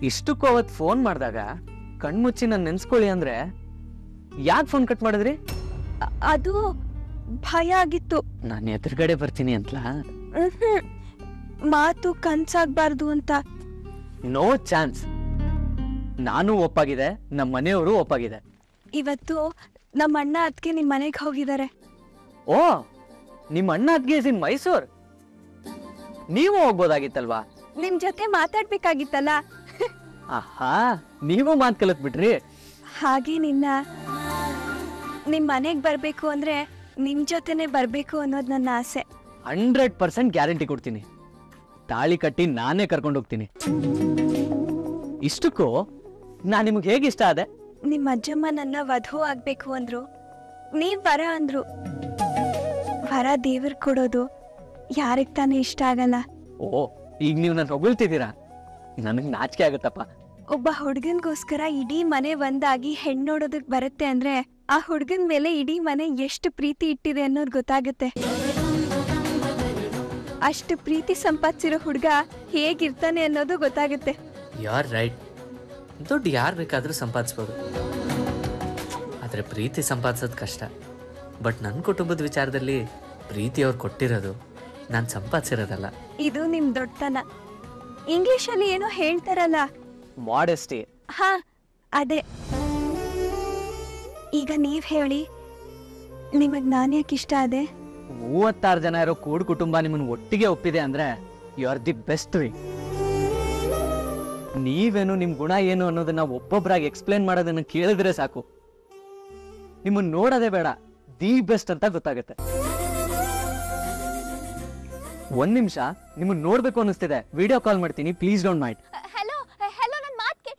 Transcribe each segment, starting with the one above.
ಇಷ್ಟಕ್ಕೂ ಅವತ್ತು ಫೋನ್ ಮಾಡಿದಾಗ ಕಣ್ಮುಚ್ಚಿ ನಾನು ನೆನ್ಸ್ಕೊಳ್ಳಿ ಅಂದ್ರೆ ಯಾಕೆ ಫೋನ್ ಕಟ್ ಮಾಡಿದ್ರಿ ಅ- ಅದು ಭಯ ಆಗಿತ್ತು ನಾನು ಎದುರುಗಡೆ ಬರ್ತೀನಿ ಅಂತಲಾ ಮ್ಹ್ಮ್. ಮಾತು ಕನ್ಸಾಗ್ಬಾರ್ದು ಅಂತ ನೋ ಚಾನ್ಸ್ ನಾನು ಒಪ್ಪಾಗಿದೆ ನಮ್ಮ ಮನೆಯವರು ಒಪ್ಪಾಗಿದೆ ಇವತ್ತು ನಮ್ಮ ಅಣ್ಣ ಅದಕ್ಕೆ ನಿಮ್ ಮನೆಗೆ ಹೋಗಿದ್ದಾರೆ ಓ ನಿಮ್ಮ ಅಣ್ಣ ಅದ್ಗೆ ಇನ್ ಮೈಸೂರ್ ನೀವು ಹೋಗ್ಬೋದಾಗಿತ್ತಲ್ವಾ ನಿಮ್ ಜೊತೆ ಮಾತಾಡ್ಬೇಕಾಗಿತ್ತಲ್ಲ ಆಹಾ ನೀವು ಮಾತು ಕಲಿತ್ ಬಿಟ್ರಿ ಹಾಗೆ ನಿನ್ನ ನಿಮ್ ಮನೆಗ್ ಬರ್ಬೇಕು ಅಂದ್ರೆ ನಿಮ್ ಜೊತೆನೆ ಬರ್ಬೇಕು ಅನ್ನೋದು ನನ್ನ ಆಸೆ ಹಂಡ್ರೆಡ್ ಪರ್ಸೆಂಟ್ ಗ್ಯಾರಂಟಿ ಕೊಡ್ತೀನಿ ತಾಳಿ ಕಟ್ಟಿ ನಾನೇ ಕರ್ಕೊಂಡು ಹೋಗ್ತೀನಿ ಇಷ್ಟಕ್ಕೂ ನಾ ನಿಮ್ಗೆ ಹೇಗೆ ಇಷ್ಟ ಆದೆ ನಿಮ್ ಅಜ್ಜಮ್ಮ ನನ್ನ ವಧು ಆಗ್ಬೇಕು ಅಂದ್ರು ನೀವ್ ವರ ಅಂದ್ರು ವರ ದೇವ್ರ್ ಕೊಡೋದು ಯಾರಿಗ್ ತಾನೇ ಇಷ್ಟ ಆಗಲ್ಲ ಓ ಈಗ ನೀವು ನಾನು ಹೊಗಳ್ತಿದ್ದೀರಾ ನನಗೆ ನಾಚಿಕೆ ಆಗುತ್ತಪ್ಪ ಒಬ್ಬ ಹುಡ್ಗನ್ಗೋಸ್ಕರ ಇಡೀ ಮನೆ ಒಂದಾಗಿ ಹೆಣ್ ನೋಡೋದಕ್ ಬರುತ್ತೆ ಅಂದ್ರೆ ಆ ಹುಡ್ಗನ್ ಮೇಲೆ ಇಡೀ ಮನೆ ಎಷ್ಟು ಪ್ರೀತಿ ಇಟ್ಟಿದೆ ಅನ್ನೋದು ಗೊತ್ತಾಗುತ್ತೆ ಅಷ್ಟು ಪ್ರೀತಿ ಸಂಪಾದಿಸಿರೋ ಹುಡ್ಗ ಹೇಗಿರ್ತಾನೆ ಅನ್ನೋದು ಗೊತ್ತಾಗುತ್ತೆ ಯಾರ್ ರೈಟ್ ದುಡ್ಡು ಯಾರು ಬೇಕಾದರೂ ಸಂಪಾದಿಸ್ಬೋದು ಆದರೆ ಪ್ರೀತಿ ಸಂಪಾದಿಸೋದು ಕಷ್ಟ ಬಟ್ ನನ್ನ ಕುಟುಂಬದ ವಿಚಾರದಲ್ಲಿ ಪ್ರೀತಿ ಅವ್ರು ಕೊಟ್ಟಿರೋದು ನಾನು ಸಂಪಾದಿಸಿರೋದಲ್ಲ ಇದು ನಿಮ್ ದೊಡ್ಡತನ ಇಂಗ್ಲಿಷಲ್ಲಿ ಏನೋ ಹೇಳ್ತಾರಲ್ಲ ಮಾಡೆಸ್ಟಿ ಹಾ ಅದೇ ಈಗ ನೀವ್ ಹೇಳಿ ನಿಮಗ್ ನಾನ್ಯಾಕೆ ಇಷ್ಟ ಅದೇ ಮೂವತ್ತಾರು ಜನ ಇರೋ ಕೂಡು ಕುಟುಂಬ ನಿಮ್ಮನ್ನ ಒಟ್ಟಿಗೆ ಒಪ್ಪಿದೆ ಅಂದ್ರೆ ಯು ಆರ್ ದಿ ಬೆಸ್ಟ್ ರೀ ನೀವೇನು ನಿಮ್ ಗುಣ ಏನು ಅನ್ನೋದನ್ನ ಒಬ್ಬೊಬ್ಬರಾಗಿ ಎಕ್ಸ್ಪ್ಲೇನ್ ಮಾಡೋದನ್ನ ಕೇಳಿದ್ರೆ ಸಾಕು ನಿಮ್ಮನ್ನ ನೋಡೋದೇ ಬೇಡ ದಿ ಬೆಸ್ಟ್ ಅಂತ ಗೊತ್ತಾಗುತ್ತೆ ಒಂದ್ ನಿಮಿಷ ನಿಮ್ಮನ್ನ ನೋಡ್ಬೇಕು ಅನ್ನಿಸ್ತಿದೆ ವಿಡಿಯೋ ಕಾಲ್ ಮಾಡ್ತೀನಿ please don't mind hello hello ನನ್ನ ಮಾತು ಕೇಳಿ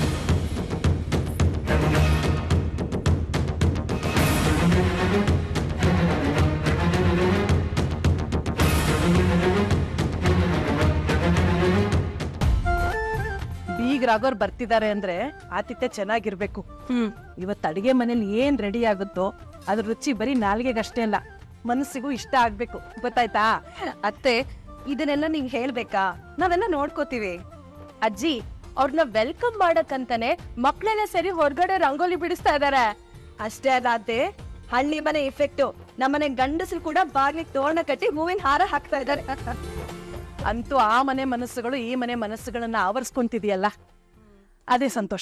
ಬೀಗ್ರಾಗೋರ್ ಬರ್ತಿದ್ದಾರೆ ಅಂದ್ರೆ ಆತಿಥ್ಯ ಚೆನ್ನಾಗಿರ್ಬೇಕು ಹ್ಮ್ ಇವತ್ತು ಅಡಿಗೆ ಮನೇಲಿ ಏನ್ ರೆಡಿ ಆಗುತ್ತೋ ಅದ್ರ ರುಚಿ ಬರೀ ನಾಲ್ಗೆಗಷ್ಟೇ ಅಲ್ಲ ಮನಸ್ಸಿಗೂ ಇಷ್ಟ ಆಗ್ಬೇಕು ಗೊತ್ತಾಯ್ತಾ ಅತ್ತೆ ಇದನ್ನೆಲ್ಲ ನೀವ್ ಹೇಳ್ಬೇಕಾ ನಾವೆಲ್ಲ ನೋಡ್ಕೋತೀವಿ ಅಜ್ಜಿ ಅವ್ರನ್ನ ವೆಲ್ಕಮ್ ಮಾಡಕ್ಕಂತಾನೆ ಮಕ್ಳೆಲ್ಲ ಸರಿ ಹೊರಗಡೆ ರಂಗೋಲಿ ಬಿಡಿಸ್ತಾ ಇದಾರೆ ಅಷ್ಟೇ ಅಲ್ಲ ಅತ್ತೆ ಹಳ್ಳಿ ಮನೆ ಇಫೆಕ್ಟು ನಮ್ಮನೆ ಗಂಡಸರು ಕೂಡ ಬಾಗ್ಲಿಗೆ ತೋರಣ ಕಟ್ಟಿ ಹೂವಿನ ಹಾರ ಹಾಕ್ತಾ ಇದಾರೆ ಅಂತೂ ಆ ಮನೆ ಮನಸ್ಸುಗಳು ಈ ಮನೆ ಮನಸ್ಸುಗಳನ್ನ ಆವರಿಸ್ಕೊಂತಿದೆಯಲ್ಲ ಅದೇ ಸಂತೋಷ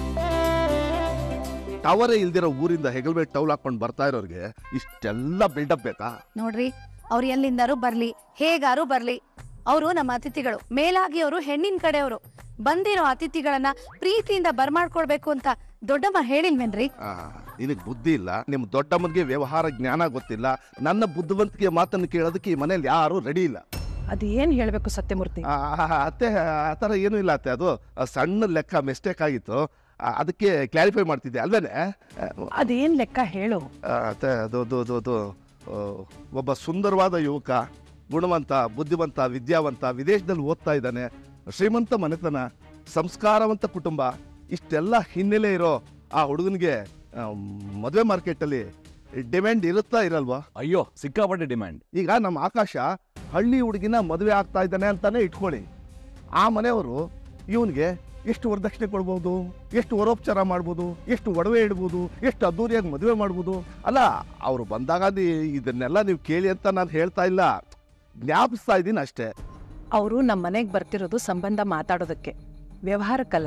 ಟವರೇ ಇಲ್ದಿರೋ ಊರಿಂದ ಹೆಗಲ್ಮೇಲ್ ಟೌಲ್ ಹಾಕೊಂಡು ಬರ್ತಾ ಇರೋರಿಗೆ ಇಷ್ಟೆಲ್ಲ ಬಿಲ್ಡಪ್ ಬೇಕಾ ನೋಡ್ರಿ ಅವ್ರು ಎಲ್ಲಿಂದಾರು ಬರ್ಲಿ ಹೇಗಾರು ಬರ್ಲಿ ಅವರು ನಮ್ಮ ಅತಿಥಿಗಳು ಮೇಲಾಗಿ ಅವರು ಹೆಣ್ಣಿನ ಕಡೆಯವರು ಬಂದಿರೋ ಅತಿಥಿಗಳನ್ನ ಪ್ರೀತಿಯಿಂದ ಬರ್ಮಾಡ್ಕೊಳ್ಬೇಕು ಅಂತ ದೊಡ್ಡಮ್ಮ ಹೇಳಿಲ್ವೇನ್ರಿ ಆ, ನಿನಗ್ ಬುದ್ಧಿ ಇಲ್ಲ ನಿಮ್ ದೊಡ್ಡಮ್ಮನಿಗೆ ವ್ಯವಹಾರ ಜ್ಞಾನ ಗೊತ್ತಿಲ್ಲ ನನ್ನ ಬುದ್ಧಿವಂತಿಕೆ ಮಾತನ್ನು ಕೇಳೋದಕ್ಕೆ ಈ ಮನೇಲಿ ಯಾರು ರೆಡಿ ಇಲ್ಲ ಅದು ಏನ್ ಹೇಳ್ಬೇಕು ಸತ್ಯಮೂರ್ತಿ ಆ, ಅತ್ತೆ ಆ ಥರ ಏನೂ ಇಲ್ಲ ಅತ್ತೆ ಅದು ಆ, ಸಣ್ಣ ಲೆಕ್ಕ ಮಿಸ್ಟೇಕ್ ಆಗಿತ್ತು ಆ, ಅದಕ್ಕೆ ಕ್ಲಾರಿಫೈ ಮಾಡ್ತಿದ್ದೆ ಅಲ್ವೇನೆ ಆ, ಅದೇನ್ ಲೆಕ್ಕ ಹೇಳು ಆ, ಅತ್ತೆ ಅದು ಅದು ಅದು ಅದು ಆ, ಒಬ್ಬ ಸುಂದರವಾದ ಯುವಕ ಗುಣವಂತ ಬುದ್ಧಿವಂತ ವಿದ್ಯಾವಂತ ವಿದೇಶದಲ್ಲಿ ಓದ್ತಾ ಇದ್ದಾನೆ ಶ್ರೀಮಂತ ಮನೆತನ ಸಂಸ್ಕಾರವಂತ ಕುಟುಂಬ ಇಷ್ಟೆಲ್ಲ ಹಿನ್ನೆಲೆ ಇರೋ ಆ ಹುಡುಗನಿಗೆ ಮದುವೆ ಮಾರ್ಕೆಟಲ್ಲಿ ಡಿಮ್ಯಾಂಡ್ ಇರುತ್ತಾ ಇರಲ್ವಾ ಅಯ್ಯೋ ಸಿಕ್ಕಾಪಟ್ಟೆ ಡಿಮ್ಯಾಂಡ್ ಈಗ ನಮ್ಮ ಆಕಾಶ ಹಳ್ಳಿ ಹುಡುಗಿನ ಮದುವೆ ಆಗ್ತಾ ಇದ್ದಾನೆ ಅಂತಾನೆ ಇಟ್ಕೊಳ್ಳಿ ಆ ಮನೆಯವರು ಇವನಿಗೆ ಎಷ್ಟು ವರದಕ್ಷಿಣೆ ಕೊಡ್ಬೋದು ಎಷ್ಟು ವರೋಪಚಾರ ಮಾಡ್ಬೋದು ಎಷ್ಟು ಒಡವೆ ಇಡ್ಬೋದು ಎಷ್ಟು ಅದ್ದೂರಿಯಾಗಿ ಮದುವೆ ಮಾಡ್ಬೋದು ಅಲ್ಲ ಅವರು ಬಂದಾಗ ನಿ- ಇದನ್ನೆಲ್ಲ ನೀವು ಕೇಳಿ ಅಂತ ನಾನು ಹೇಳ್ತಾ ಇಲ್ಲ ಜ್ಞಾಪಿಸ್ತಾ ಇದ್ದೀನಿ ಅಷ್ಟೇ ಅವರು ನಮ್ಮ ಮನೆಗೆ ಬರ್ತಿರೋದು ಸಂಬಂಧ ಮಾತಾಡೋದಕ್ಕೆ ವ್ಯವಹಾರಕ್ಕಲ್ಲ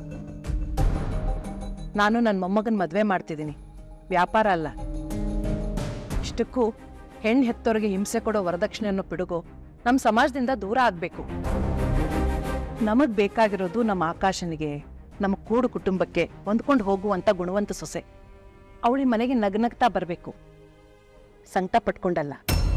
ನಾನು ನನ್ನ ಮೊಮ್ಮಗನ ಮದುವೆ ಮಾಡ್ತಿದ್ದೀನಿ ವ್ಯಾಪಾರ ಅಲ್ಲ ಇಷ್ಟಕ್ಕೂ ಹೆಣ್ಣು ಹೆತ್ತೋರಿಗೆ ಹಿಂಸೆ ಕೊಡೋ ವರದಕ್ಷಿಣೆ ಅನ್ನೋ ಪಿಡುಗು ನಮ್ಮ ಸಮಾಜದಿಂದ ದೂರ ಆಗಬೇಕು ನಮಗೆ ಬೇಕಾಗಿರೋದು ನಮ್ಮ ಆಕಾಶನಿಗೆ ನಮ್ಮ ಕೂಡು ಕುಟುಂಬಕ್ಕೆ ಹೊಂದ್ಕೊಂಡು ಹೋಗುವಂಥ ಗುಣವಂತ ಸೊಸೆ ಅವಳಿ ಮನೆಗೆ ನಗ್ನಗ್ತಾ ಬರಬೇಕು ಸಂಕಟ ಪಟ್ಕೊಂಡಲ್ಲ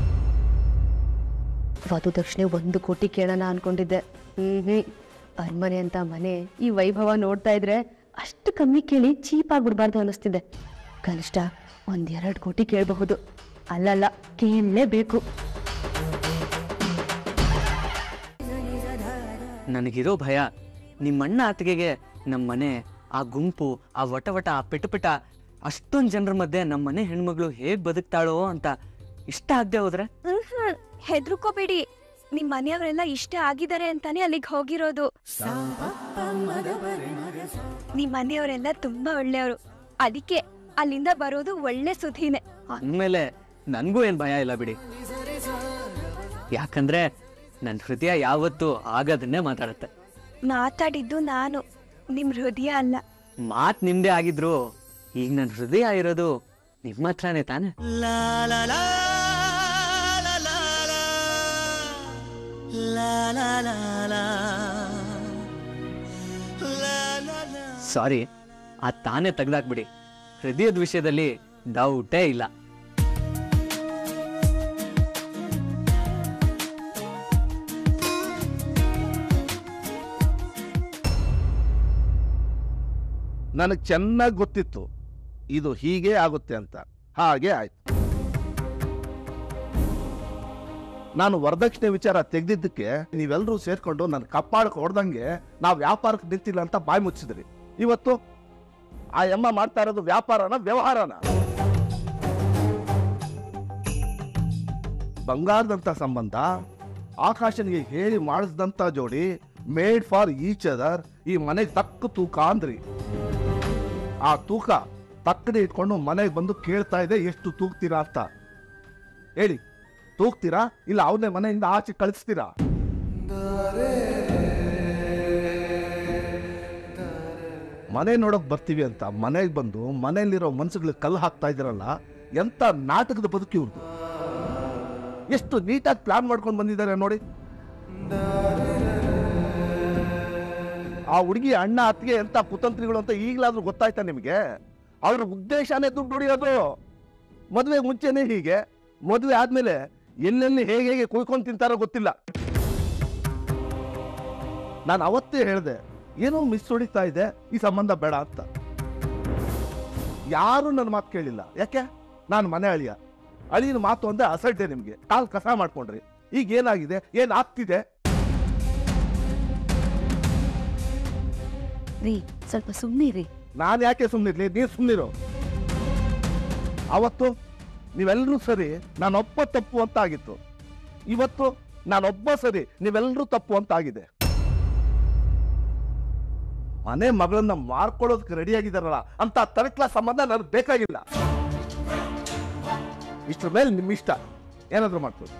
ವಧು ದಕ್ಷಿಣೆ ಒಂದು ಕೋಟಿ ಕೇಳೋಣ ಅನ್ಕೊಂಡಿದ್ದೆ ಹ್ಮ್ ಹ್ಮ್ ಅರಮನೆ ಅಂತ ಮನೆ ಈ ವೈಭವ ನೋಡ್ತಾ ಇದ್ರೆ ಅಷ್ಟು ಕಮ್ಮಿ ಕೇಳಿ ಚೀಪ್ ಆಗ್ಬಿಡ್ಬಾರ್ದು ಅನಿಸ್ತಿದೆ ಕನಿಷ್ಠ ಒಂದ್ ಎರಡು ಕೋಟಿ ಕೇಳಬಹುದು ಅಲ್ಲಲ್ಲ ಕೇಳಲೇಬೇಕು ನನಗಿರೋ ಭಯ ನಿಮ್ಮಣ್ಣ ಅತ್ತಿಗೆಗೆ ನಮ್ಮ ಮನೆ ಆ ಗುಂಪು ಆ ವಟ ವಟ ಆ ಪೆಟ ಪೆಟ ಅಷ್ಟೊಂದು ಜನರ ಮಧ್ಯೆ ನಮ್ಮ ಮನೆ ಹೆಣ್ಮಗಳು ಹೇಗೆ ಬದುಕ್ತಾಳೋ ಅಂತ ಇಷ್ಟ ಆಗದೆ ಹೋದ್ರೆ ಹೆದರ್ಕೋಬೇಡಿ ನಿಮ್ ಮನೆಯವರೆಲ್ಲ ಇಷ್ಟ ಆಗಿದ್ದಾರೆ ಅಂತಾನೆ ಅಲ್ಲಿಗೆ ಹೋಗಿರೋದು ನಿಮ್ ಮನೆಯವರೆಲ್ಲ ತುಂಬಾ ಒಳ್ಳೆಯವರು ಅದಕ್ಕೆ ಅಲ್ಲಿಂದ ಬರೋದು ಒಳ್ಳೆ ಸುದ್ದಿನೇ ಅಂದಮೇಲೆ ನನಗೂ ಏನು ಭಯ ಇಲ್ಲ ಬಿಡಿ ಯಾಕಂದ್ರೆ ನನ್ನ ಹೃದಯ ಯಾವತ್ತೂ ಆಗದನ್ನೇ ಮಾತಾಡುತ್ತೆ ಮಾತಾಡಿದ್ದು ನಾನು ನಿಮ್ ಹೃದಯ ಅಲ್ಲ ಮಾತು ನಿಮ್ದೇ ಆಗಿದ್ರು ಈಗ ನನ್ನ ಹೃದಯ ಇರೋದು ನಿಮ್ಮ ಹತ್ರನೇ ತಾನೆ ಸಾರಿ ಆ ತಾನೇ ತೆಗ್ದಾಕ್ಬಿಡಿ ಹೃದಯದ ವಿಷಯದಲ್ಲಿ ಡೌಟೇ ಇಲ್ಲ ನನಗೆ ಚೆನ್ನಾಗಿ ಗೊತ್ತಿತ್ತು ಇದು ಹೀಗೆ ಆಗುತ್ತೆ ಅಂತ ಹಾಗೆ ಆಯ್ತು ನಾನು ವರದಕ್ಷಿಣೆ ವಿಚಾರ ತೆಗೆದಿದ್ದಕ್ಕೆ ನೀವೆಲ್ಲರೂ ಸೇರ್ಕೊಂಡು ನನ್ನ ಕಪ್ಪಾಳಕ್ಕೆ ಹೊಡೆದಂಗೆ ನಾವು ವ್ಯಾಪಾರಕ್ಕೆ ನಿಂತಿಲ್ಲ ಅಂತ ಬಾಯಿ ಮುಚ್ಚಿದ್ರಿ ಇವತ್ತು ಆ ಎಮ್ಮ ಮಾಡ್ತಾ ಇರೋದು ವ್ಯಾಪಾರನ ವ್ಯವಹಾರನ ಬಂಗಾರದಂತ ಸಂಬಂಧ ಆಕಾಶನಿಗೆ ಹೇಳಿ ಮಾಡಿಸಿದಂತ ಜೋಡಿ ಮೇಡ್ ಫಾರ್ ಈಚ್ ಅದರ್ ಈ ಮನೆಗೆ ತಕ್ಕ ತೂಕ ಅಂದ್ರಿ ಆ ತೂಕ ತಕ್ಕನೆ ಇಟ್ಕೊಂಡು ಮನೆಗೆ ಬಂದು ಕೇಳ್ತಾ ಇದೆ ಎಷ್ಟು ತೂಗ್ತೀರಾ ಅಂತ ಹೇಳಿ ತೂಗ್ತೀರಾ ಇಲ್ಲ ಅವನೇ ಮನೆಯಿಂದ ಆಚೆ ಕಳಿಸ್ತೀರಾ ಮನೆ ನೋಡಕ್ ಬರ್ತೀವಿ ಅಂತ ಮನೆಗೆ ಬಂದು ಮನೆಯಲ್ಲಿರೋ ಮನ್ಸುಗಳಿಗೆ ಕಲ್ಲು ಹಾಕ್ತಾ ಇದ್ದೀರಲ್ಲ ಎಂತ ನಾಟಕದ ಬದುಕಿ ಇವ್ರದ್ದು ಎಷ್ಟು ನೀಟಾಗಿ ಪ್ಲಾನ್ ಮಾಡ್ಕೊಂಡು ಬಂದಿದ್ದಾರೆ ನೋಡಿ ಆ ಹುಡುಗಿ ಅಣ್ಣ ಅತ್ತಿಗೆ ಎಂತ ಕುತಂತ್ರಿಗಳು ಅಂತ ಈಗಲಾದ್ರೂ ಗೊತ್ತಾಯ್ತಾ ನಿಮಗೆ ಅವ್ರ ಉದ್ದೇಶನೇ ದುಡ್ಡು ಹೊಡಿಯೋದು ಮದುವೆ ಮುಂಚೆನೇ ಹೀಗೆ ಮದುವೆ ಆದ್ಮೇಲೆ ಎಲ್ಲೆಲ್ಲಿ ಹೇಗೆ ಹೇಗೆ ಕುಯ್ಕೊಂಡು ತಿಂತಾರೋ ಗೊತ್ತಿಲ್ಲ ನಾನು ಅವತ್ತೇ ಹೇಳಿದೆ ಏನೋ ಮಿಸ್ ಹೊಡಿತಾ ಇದೆ ಈ ಸಂಬಂಧ ಬೇಡ ಅಂತ ಯಾರು ನನ್ನ ಮಾತು ಕೇಳಿಲ್ಲ ಯಾಕೆ ನಾನು ಮನೆ ಅಳಿಯ ಅಳಿಯನ ಮಾತು ಅಂದ್ರೆ ಅಸಡ್ಡೆ ನಿಮಗೆ ಕಾಲ್ ಕಸ ಮಾಡ್ಕೊಂಡ್ರಿ ಈಗ ಏನಾಗಿದೆ ಏನ್ ಆಗ್ತಿದೆ ರೀ ಸ್ವಲ್ಪ ಸುಮ್ಮನಿರಿ ನಾನು ಯಾಕೆ ಸುಮ್ಮನಿರ್ಲಿ ನೀನು ಸುಮ್ಮನಿರು ಅವತ್ತು ನೀವೆಲ್ಲರೂ ಸರಿ ನಾನೊಬ್ಬ ತಪ್ಪು ಅಂತ ಆಗಿತ್ತು ಇವತ್ತು ನಾನೊಬ್ಬ ಸರಿ ನೀವೆಲ್ಲರೂ ತಪ್ಪು ಅಂತ ಆಗಿದೆ ಮನೆ ಮಗಳನ್ನ ಮಾರ್ಕೊಳ್ಳೋದಕ್ಕೆ ರೆಡಿ ಆಗಿದಾರಲ್ಲ ಅಂತ ಥರ್ಡ್ ಕ್ಲಾಸ್ ಸಂಬಂಧ ನನಗೆ ಬೇಕಾಗಿಲ್ಲ ಇಷ್ಟ್ರ ಮೇಲೆ ನಿಮ್ಮ ಇಷ್ಟ ಏನಾದರೂ ಮಾಡ್ಕೊಳ್ಳಿ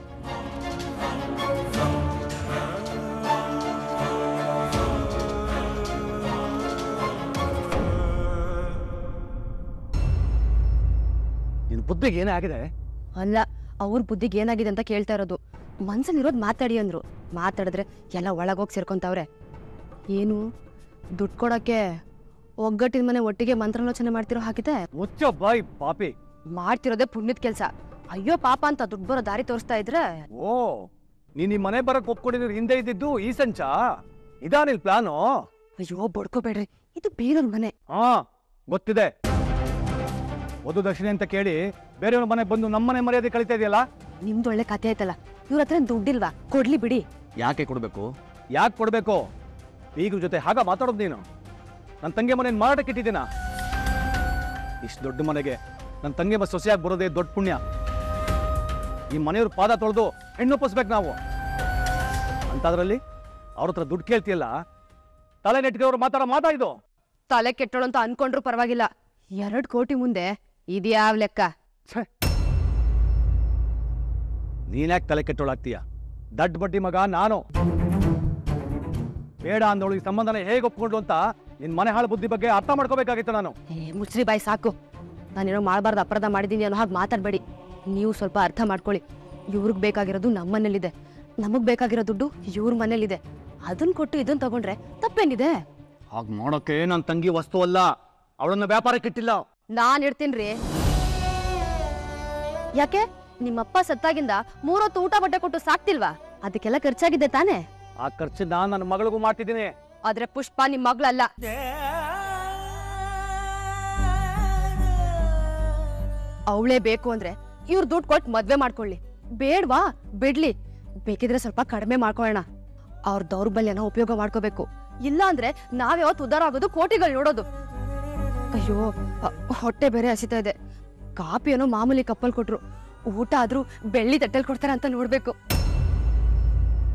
ನಿನ್ನ ಬುದ್ಧಿಗೆ ಏನೇ ಆಗಿದೆ ಅಲ್ಲ ಅವ್ರ ಬುದ್ಧಿಗೆ ಏನಾಗಿದೆ ಅಂತ ಕೇಳ್ತಾ ಇರೋದು ಮನ್ಸಲ್ಲಿರೋದು ಮಾತಾಡಿ ಅಂದ್ರು ಮಾತಾಡಿದ್ರೆ ಎಲ್ಲ ಒಳಗೋಗಿ ಸೇರ್ಕೊಂತಾವ್ರೆ ಏನು ದುಡ್ಡು ಕೊಡಕ್ಕೆ ಒಗ್ಗಟ್ಟಿನ ಮನೆ ಒಟ್ಟಿಗೆ ಮಂತ್ರಾಲೋಚನೆ ಮಾಡ್ತಿರೋ ಹಾಕಿದೆ ಮುಚ್ಚೋ ಬಾಯ್ ಪಾಪಿ ಮಾಡ್ತಿರೋದೇ ಪುಣ್ಯದ ಕೆಲ್ಸ ಅಯ್ಯೋ ಪಾಪ ಅಂತ ದುಡ್ಡು ಬರೋ ದಾರಿ ತೋರಿಸ್ತಾ ಇದ್ರೆ ಓ ನೀನ್ ಈ ಮನೆ ಬರಕ್ ಒಪ್ಕೊಂಡಿದ್ರೆ ಹಿಂದೆ ಇದ್ದಿದ್ದು ಈ ಸಂಚ ಇದಾ ನಿನ್ ಪ್ಲಾನು ಅಯ್ಯೋ ಬಡ್ಕೋಬೇಡ್ರಿ ಇದು ಬೇರೆಯವ್ರ ಮನೆ ಹಾ ಗೊತ್ತಿದೆ ವಧು ದಕ್ಷಿಣೆ ಅಂತ ಕೇಳಿ ಬೇರೆಯವ್ರ ಮನೆಗೆ ಬಂದು ನಮ್ಮನೆ ಮರ್ಯಾದೆ ಕಳಿತಾ ಇದೆಯಲ್ಲ ನಿಮ್ದು ಒಳ್ಳೆ ಕತೆ ಆಯ್ತಲ್ಲ ಇವ್ರ ಹತ್ರ ದುಡ್ಡಿಲ್ವಾ ಕೊಡ್ಲಿ ಬಿಡಿ ಯಾಕೆ ಕೊಡಬೇಕು ಯಾಕೆ ಕೊಡ್ಬೇಕು ಈಗ್ರ ಜೊತೆ ಹಾಗ ಮಾತಾಡೋದು ನೀನು ನನ್ನ ತಂಗಿ ಮನೆ ಮಾರಾಟಕ್ಕೆ ಇಟ್ಟಿದ್ದೀನ ಇಷ್ಟು ದೊಡ್ಡ ಮನೆಗೆ ನನ್ನ ತಂಗಿ ಮನೆ ಸೊಸೆಯಾಗಿ ಬರೋದೇ ದೊಡ್ಡ ಪುಣ್ಯ ಈ ಮನೆಯವ್ರ ಪಾದ ತೊಳೆದು ಹೆಣ್ಣು ಒಪ್ಪಿಸ್ಬೇಕು ನಾವು ಅಂತಾದ್ರಲ್ಲಿ ಅವ್ರ ಹತ್ರ ದುಡ್ಡು ಕೇಳ್ತಿಯಲ್ಲ ತಲೆ ನೆಟ್ಗೆ ಮಾತಾಡೋ ಮಾತಾ ಇದು ತಲೆ ಕೆಟ್ಟೋಳು ಅಂತ ಅನ್ಕೊಂಡ್ರು ಪರವಾಗಿಲ್ಲ ಎರಡ್ ಕೋಟಿ ಮುಂದೆ ಇದ್ಯಾವ್ ಲೆಕ್ಕ ನೀನ್ಯಾಕೆ ತಲೆ ಕೆಟ್ಟೋಳಾಗ್ತೀಯ ದಡ್ಡ ಬಡ್ಡಿ ಮಗ ನಾನು ಬೇಡ ಅಂದವಳು ಈ ಸಂಬಂಧನ ಹೇಗೆ ಒಪ್ಕೊಂಡ್ಲು ಅಂತ ನಿನ್ ಮನೆ ಹಾಳು ಬುದ್ಧಿ ಬಗ್ಗೆ ಅರ್ಥ ಮಾಡ್ಕೋಬೇಕಾಗಿತ್ತು ನಾನು ಏ ಮುಚ್ಚ್ರಿ ಬಾಯಿ ಸಾಕು ನಾನೇನೋ ಮಾಡಬಾರ್ದು ಅಪರಾಧ ಮಾಡಿದ್ದೀನಿ ಅನ್ನೋ ಹಾಗೆ ಮಾತಾಡಬೇಡಿ ನೀವು ಸ್ವಲ್ಪ ಅರ್ಥ ಮಾಡ್ಕೊಳ್ಳಿ ಇವ್ರಿಗೆ ಬೇಕಾಗಿರೋದು ನಮ್ಮ ಮನೇಲಿದೆ ನಮಗ್ ಬೇಕಾಗಿರೋ ದುಡ್ಡು ಇವ್ರ ಮನೇಲಿದೆ ಅದನ್ನ ಕೊಟ್ಟು ಇದನ್ನ ತಗೊಂಡ್ರೆ ತಪ್ಪೇನಿದೆ ಹಾಗೆ ಮಾಡೋಕೆ ನನ್ನ ತಂಗಿ ವಸ್ತು ಅಲ್ಲ ಅವಳನ್ನ ವ್ಯಾಪಾರಕ್ಕೆ ಇಟ್ಟಿಲ್ಲ ನಾನ್ ಇಡ್ತೀನ್ರಿ ಯಾಕೆ ನಿಮ್ಮಪ್ಪ ಸತ್ತಾಗಿಂದ ಮೂರೊತ್ತು ಊಟ ಬಟ್ಟೆ ಕೊಟ್ಟು ಸಾಕ್ತಿಲ್ವಾ ಅದಕ್ಕೆಲ್ಲ ಖರ್ಚಾಗಿದೆ ತಾನೇ ಆ ಖರ್ಚು ನಾನು ನನ್ನ ಮಗಳಿಗೂ ಮಾಡ್ತಿದ್ದೀನಿ ಆದ್ರೆ ಪುಷ್ಪ ನಿಮ್ ಮಗಳಲ್ಲ ಅವಳೇ ಬೇಕು ಅಂದ್ರೆ ಇವ್ರು ದುಡ್ಡು ಕೊಟ್ಟು ಮದ್ವೆ ಮಾಡ್ಕೊಳ್ಳಿ ಬೇಡ್ವಾ ಬಿಡ್ಲಿ ಬೇಕಿದ್ರೆ ಸ್ವಲ್ಪ ಕಡಿಮೆ ಮಾಡ್ಕೊಳ್ಳೋಣ ಅವ್ರ ದೌರ್ಬಲ್ಯನ ಉಪಯೋಗ ಮಾಡ್ಕೋಬೇಕು ಇಲ್ಲ ಅಂದ್ರೆ ನಾವ್ಯಾವತ್ತು ಉದ್ದಾರ ಆಗೋದು ಕೋಟಿಗಳು ನೋಡೋದು ಅಯ್ಯೋ ಅ- ಹೊಟ್ಟೆ ಬೇರೆ ಹಸಿತಾ ಇದೆ ಕಾಪಿ ಏನೋ ಮಾಮೂಲಿ ಕಪ್ಪಲ್ ಕೊಟ್ರು ಊಟ ಆದ್ರೂ ಬೆಳ್ಳಿ ತಟ್ಟೆಲ್ ಕೊಡ್ತಾರ ಅಂತ ನೋಡ್ಬೇಕು